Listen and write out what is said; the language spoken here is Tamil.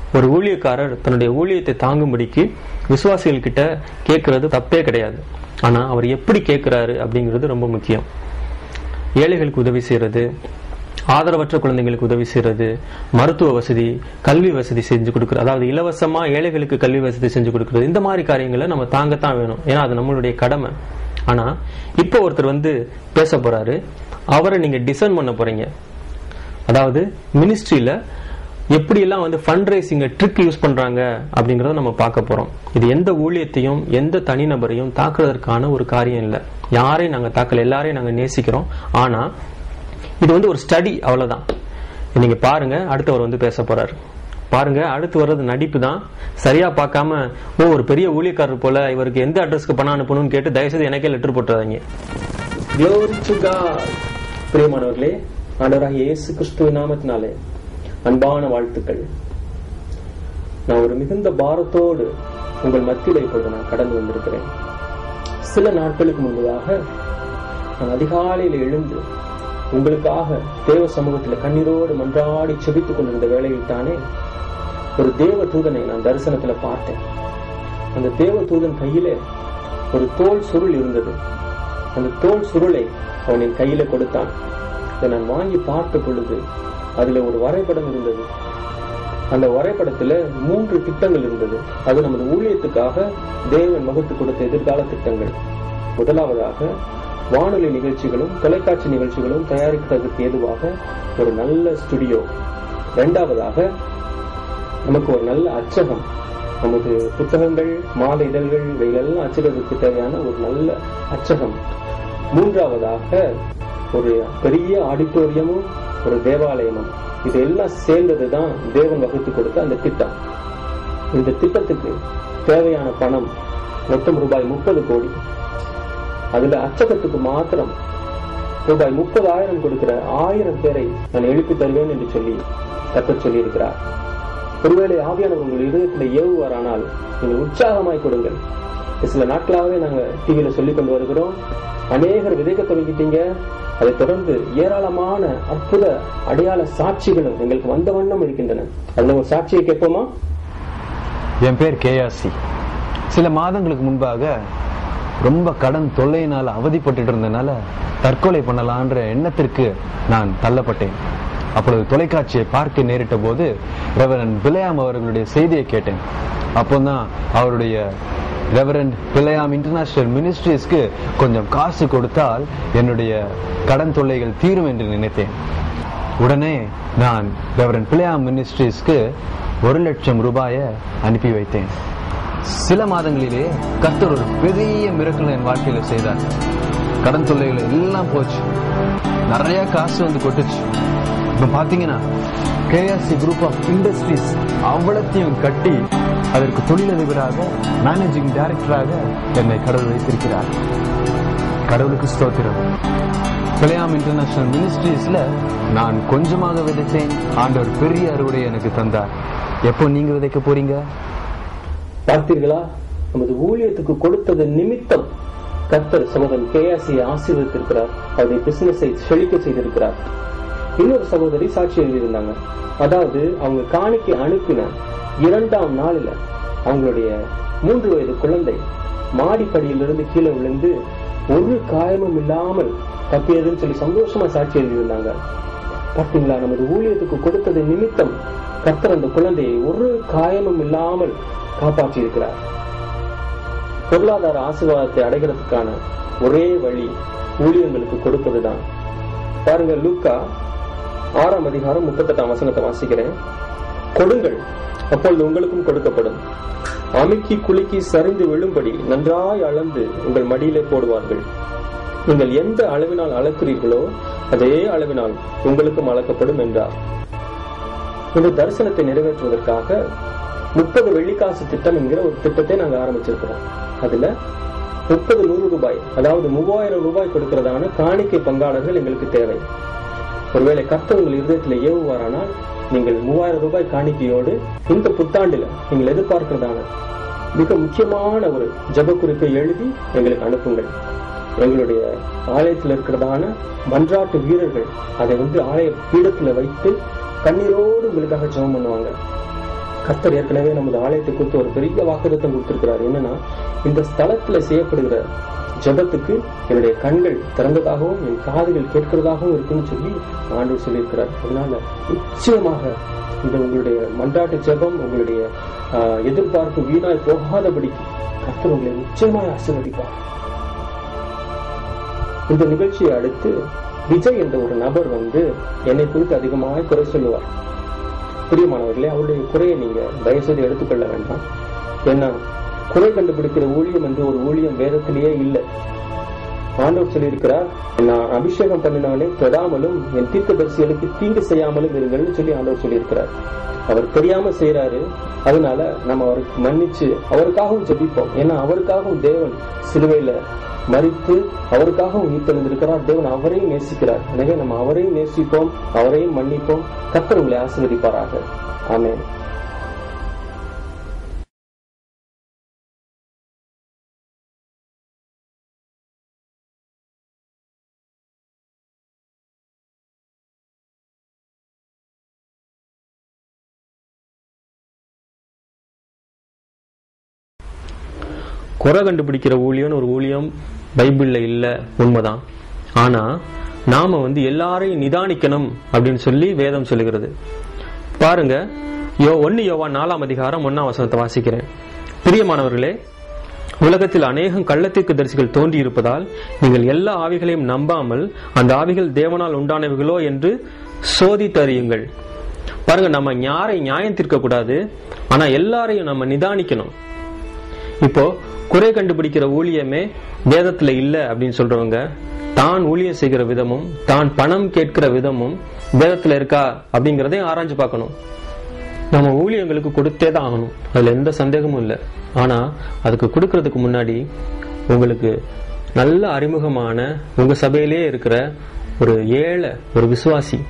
ஒரு ஊழியக்காரர் தன்னுடைய ஊழியத்தை தாங்கும்படிக்கு விசுவாசிகள் கிட்ட கேட்கறது தப்பே கிடையாது ஆனா அவர் எப்படி கேட்கிறாரு அப்படிங்கிறது ரொம்ப முக்கியம் ஏழைகளுக்கு உதவி செய்யறது ஆதரவற்ற குழந்தைங்களுக்கு உதவி செய்யறது மருத்துவ வசதி கல்வி வசதி செஞ்சு கொடுக்குறது அதாவது இலவசமா ஏழைகளுக்கு கல்வி வசதி செஞ்சு கொடுக்குறது இந்த மாதிரி காரியங்களை நம்ம தாங்கத்தான் வேணும் ஏன்னா அது நம்மளுடைய கடமை ஆனா இப்போ ஒருத்தர் வந்து பேச போறாரு அவரை நீங்க டிசைன் பண்ண போறீங்க அதாவது மினிஸ்ட்ரியில எப்படியெல்லாம் வந்து ஃபண்ட் ரைசிங்க ட்ரிக் யூஸ் பண்றாங்க அப்படிங்கறத நம்ம பார்க்க போறோம் இது எந்த ஊழியத்தையும் எந்த தனிநபரையும் தாக்குறதற்கான ஒரு காரியம் இல்லை யாரையும் நாங்க தாக்கல எல்லாரையும் நாங்க நேசிக்கிறோம் ஆனா இது வந்து ஒரு ஸ்டடி அவ்வளவுதான் நீங்க பாருங்க அடுத்தவர் வந்து பேச போறாரு பாருங்க அடுத்து வர்றது நடிப்பு தான் சரியா பார்க்காம ஓ ஒரு பெரிய ஊழியக்காரர் போல இவருக்கு எந்த அட்ரஸ்க்கு பணம் அனுப்பணும்னு கேட்டு தயவுசெய்து எனக்கே லெட்டர் போட்டுறாதீங்க Glory to God. பிரியமானவர்களே ஆண்டவராகிய இயேசு கிறிஸ்துவின் நாமத்தினாலே அன்பான வாழ்த்துக்கள் நான் ஒரு மிகுந்த பாரத்தோடு உங்கள் மத்தியில இப்பொழுது நான் கடந்து வந்திருக்கிறேன் சில நாட்களுக்கு முன்பதாக நான் அதிகாலையில் எழுந்து உங்களுக்காக தேவ சமூகத்தில் கண்ணீரோடு மன்றாடி செபித்துக் கொண்டிருந்த வேளையில் தானே ஒரு தேவ தூதனை நான் தரிசனத்துல பார்த்தேன் அந்த தேவ தூதன் கையிலே ஒரு தோல் சுருள் இருந்தது அந்த தோல் சுருளை அவன் என் கையில கொடுத்தான் இதை நான் வாங்கி பார்த்த பொழுது அதுல ஒரு வரைபடம் இருந்தது அந்த வரைபடத்துல மூன்று திட்டங்கள் இருந்தது அது நமது ஊழியத்துக்காக தேவன் வகுத்து கொடுத்த எதிர்கால திட்டங்கள் முதலாவதாக வானொலி நிகழ்ச்சிகளும் தொலைக்காட்சி நிகழ்ச்சிகளும் தயாரிக்கிறதுக்கு ஏதுவாக ஒரு நல்ல ஸ்டுடியோ இரண்டாவதாக நமக்கு ஒரு நல்ல அச்சகம் நமது புத்தகங்கள் மாத இதழ்கள் இவைகளெல்லாம் அச்சிடுறதுக்கு தேவையான ஒரு நல்ல அச்சகம் மூன்றாவதாக ஒரு பெரிய ஆடிட்டோரியமும் ஒரு தேவாலயமும் இது எல்லாம் சேர்ந்ததுதான் தேவன் வகுத்து கொடுத்த அந்த திட்டம் இந்த திட்டத்துக்கு தேவையான பணம் மொத்தம் ரூபாய் முப்பது கோடி அதுல அச்சகத்துக்கு மாத்திரம் ரூபாய் முப்பதாயிரம் கொடுக்கிற ஆயிரம் பேரை நான் எழுப்பி தருவேன் என்று சொல்லி கத்த சொல்லி இருக்கிறார் ஒருவேளை ஆவியானவர் உங்கள் இதயத்துல ஏவுவாரானால் நீங்கள் உற்சாகமாய் கொடுங்கள் சில நாட்களாகவே நாங்க டிவியில சொல்லி கொண்டு வருகிறோம் அநேகர் விதைக்க தொடங்கிட்டீங்க அதை தொடர்ந்து ஏராளமான அற்புத அடையாள சாட்சிகளும் எங்களுக்கு வந்த வண்ணம் இருக்கின்றன அதுல ஒரு சாட்சியை கேட்போமா என் பேர் கேஆர்சி சில மாதங்களுக்கு முன்பாக ரொம்ப கடன் தொல்லையினால் அவதிப்பட்டுட்டு இருந்தனால தற்கொலை பண்ணலான்ற எண்ணத்திற்கு நான் தள்ளப்பட்டேன் அப்பொழுது தொலைக்காட்சியை பார்க்க நேரிட்ட போது ரெவரன் பிலையாம் அவர்களுடைய செய்தியை கேட்டேன் அப்போதான் அவருடைய ரெவரண்ட் பிலையாம் இன்டர்நேஷனல் மினிஸ்ட்ரிஸ்க்கு கொஞ்சம் காசு கொடுத்தால் என்னுடைய கடன் தொல்லைகள் தீரும் என்று நினைத்தேன் உடனே நான் ரெவரண்ட் பிள்ளையாம் மினிஸ்ட்ரிஸ்க்கு ஒரு லட்சம் ரூபாயை அனுப்பி வைத்தேன் சில மாதங்களிலே கர்த்தர் ஒரு பெரிய மிரக்கல் என் வாழ்க்கையில செய்தார் கடன் தொல்லைகள் எல்லாம் போச்சு நிறைய காசு வந்து கொட்டுச்சு இப்ப பாத்தீங்கன்னா கேஎஸ்சி குரூப் ஆஃப் இண்டஸ்ட்ரீஸ் அவ்வளத்தையும் கட்டி அதற்கு தொழிலதிபராக மேனேஜிங் டைரக்டராக என்னை கடவுள் வைத்திருக்கிறார் கடவுளுக்கு ஸ்தோத்திரம் பிளையாம் இன்டர்நேஷனல் மினிஸ்ட்ரீஸ்ல நான் கொஞ்சமாக விதைத்தேன் ஆண்டவர் பெரிய அறுவடை எனக்கு தந்தார் எப்போ நீங்க விதைக்க போறீங்க பார்த்தீர்களா நமது ஊழியத்துக்கு கொடுத்தது நிமித்தம் கர்த்தர் சகோதரன் கேஆசி ஆசீர்வதித்திருக்கிறார் அவருடைய பிசினஸை செழிக்க செய்திருக்கிறார் இன்னொரு சகோதரி சாட்சி எழுதியிருந்தாங்க அதாவது அவங்க காணிக்கை அனுப்பின இரண்டாம் நாளில் அவங்களுடைய மூன்று வயது குழந்தை மாடிப்படியிலிருந்து கீழே விழுந்து ஒரு காயமும் இல்லாமல் தப்பியதுன்னு சொல்லி சந்தோஷமா சாட்சி எழுதியிருந்தாங்க பார்த்தீங்களா நமது ஊழியத்துக்கு கொடுத்தது நிமித்தம் கர்த்தர் அந்த குழந்தையை ஒரு காயமும் இல்லாமல் காப்பாற்றி இருக்கிறார் பொருளாதார ஆசீர்வாதத்தை அடைகிறதுக்கான ஒரே வழி ஊழியங்களுக்கு கொடுப்பதுதான் பாருங்க லூக்கா ஆறாம் அதிகாரம் முப்பத்தெட்டாம் வசனத்தை வாசிக்கிறேன் கொடுங்கள் அப்பொழுது உங்களுக்கும் கொடுக்கப்படும் அமுக்கி குலுக்கி சரிந்து விழும்படி நன்றாய் அளந்து உங்கள் மடியிலே போடுவார்கள் நீங்கள் எந்த அளவினால் அளக்கிறீர்களோ அதே அளவினால் உங்களுக்கும் அளக்கப்படும் என்றார் இந்த தரிசனத்தை நிறைவேற்றுவதற்காக முப்பது வெள்ளிக்காசு திட்டம் என்கிற ஒரு திட்டத்தை நாங்க ஆரம்பிச்சிருக்கிறோம் அதுல முப்பது நூறு ரூபாய் அதாவது மூவாயிரம் ரூபாய் கொடுக்கிறதான காணிக்கை பங்காளர்கள் எங்களுக்கு தேவை ஒருவேளை கர்த்தர் உங்கள் இருதயத்துல ஏவுவாரானால் நீங்கள் மூவாயிரம் ரூபாய் காணிக்கையோடு இந்த புத்தாண்டுல நீங்கள் எதிர்பார்க்கிறதான மிக முக்கியமான ஒரு ஜப குறிப்பை எழுதி எங்களுக்கு அனுப்புங்கள் எங்களுடைய ஆலயத்தில் இருக்கிறதான மன்றாட்டு வீரர்கள் அதை வந்து ஆலய பீடத்துல வைத்து கண்ணீரோடு உங்களுக்காக ஜெபம் பண்ணுவாங்க கர்த்தர் ஏற்கனவே நமது ஆலயத்தை குறித்து ஒரு பெரிய வாக்குத்தம் கொடுத்திருக்கிறார் என்னன்னா இந்த ஸ்தலத்துல செய்யப்படுகிற ஜெபத்துக்கு என்னுடைய கண்கள் திறந்ததாகவும் என் காதுகள் கேட்கிறதாகவும் இருக்குன்னு சொல்லி ஆண்டவர் சொல்லியிருக்கிறார் அதனால நிச்சயமாக இந்த உங்களுடைய மன்றாட்டு ஜெபம் உங்களுடைய ஆஹ், எதிர்பார்ப்பு வீணாய் போகாதபடிக்கு கர்த்தர் உங்களை நிச்சயமாய் ஆசீர்வதிப்பார் இந்த நிகழ்ச்சியை அடுத்து விஜய் என்ற ஒரு நபர் வந்து என்னை குறித்து அதிகமாக குறை சொல்லுவார் பிரியமானவர்களே அவருடைய குறையை நீங்க தயவுசெய்து எடுத்துக்கொள்ள வேண்டாம் ஏன்னா குறை கண்டுபிடிக்கிற ஊழியம் என்று ஒரு ஊழியம் வேதத்திலேயே இல்லை ஆண்டவர் சொல்லியிருக்கிறார் நான் அபிஷேகம் பண்ணினாலே தொடாமலும் என் தீர்க்கதரிசிகளுக்கு தீங்கு செய்யாமலும் இருங்கள்னு சொல்லி ஆண்டவர் சொல்லியிருக்கிறார் அவர் தெரியாம செய்யறாரு அதனால நம்ம அவருக்கு மன்னிச்சு அவருக்காகவும் ஜெபிப்போம் ஏன்னா அவருக்காகவும் தேவன் சிலுவையில மறித்து அவருக்காகவும் உயிர்த்தெழுந்திருக்கிறார் தேவன் அவரையும் நேசிக்கிறார் எனவே நம்ம அவரையும் நேசிப்போம் அவரையும் மன்னிப்போம் கர்த்தர் உங்களை ஆசீர்வதிப்பாராக ஆமென் குறை கண்டுபிடிக்கிற ஊழியம்னு ஒரு ஊழியம் பைபிள்ல இல்ல உண்மைதான் ஆனா நாம வந்து எல்லாரையும் நிதானிக்கணும் அப்படின்னு சொல்லி வேதம் சொல்லுகிறது பாருங்க யோ ஒன்னு யோவா நாலாம் அதிகாரம் ஒன்னாம் வசனத்தை வாசிக்கிறேன் பிரியமானவர்களே உலகத்தில் அநேகம் கள்ளத்திற்கு தரிசிகள் தோன்றி இருப்பதால் நீங்கள் எல்லா ஆவிகளையும் நம்பாமல் அந்த ஆவிகள் தேவனால் உண்டானவைகளோ என்று சோதித்தறியுங்கள் பாருங்க நம்ம யாரை நியாயம் தீர்க்க கூடாது ஆனா எல்லாரையும் நம்ம நிதானிக்கணும் இப்போ குறை கண்டுபிடிக்கிற ஊழியமே வேதத்துல இல்ல அப்படின்னு சொல்றவங்க தான் ஊழியம் செய்கிற விதமும் தான் பணம் கேட்கிற விதமும் வேதத்துல இருக்கா அப்படிங்கறதையும் ஆராய்ஞ்சு பார்க்கணும் நம்ம ஊழியங்களுக்கு கொடுத்தே தான் ஆகணும் அதுல எந்த சந்தேகமும் இல்லை ஆனா அதுக்கு கொடுக்கறதுக்கு முன்னாடி உங்களுக்கு நல்ல அறிமுகமான உங்க சபையிலே இருக்கிற ஒரு ஏழை ஒரு விசுவாசி